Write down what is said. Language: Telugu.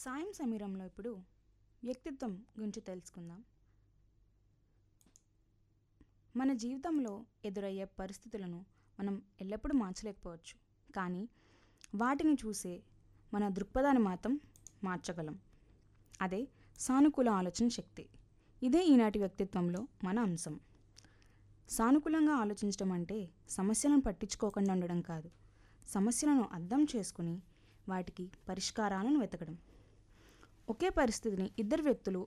సాయం సమీరంలో ఇప్పుడు వ్యక్తిత్వం గురించి తెలుసుకుందాం మన జీవితంలో ఎదురయ్యే పరిస్థితులను మనం ఎల్లప్పుడూ మార్చలేకపోవచ్చు కానీ వాటిని చూసే మన దృక్పథాన్ని మాత్రం మార్చగలం అదే సానుకూల ఆలోచన శక్తి ఇదే ఈనాటి వ్యక్తిత్వంలో మన అంశం సానుకూలంగా ఆలోచించడం అంటే సమస్యలను పట్టించుకోకుండా ఉండడం కాదు సమస్యలను అర్థం చేసుకుని వాటికి పరిష్కారాలను వెతకడం ఒకే పరిస్థితిని ఇద్దరు వ్యక్తులు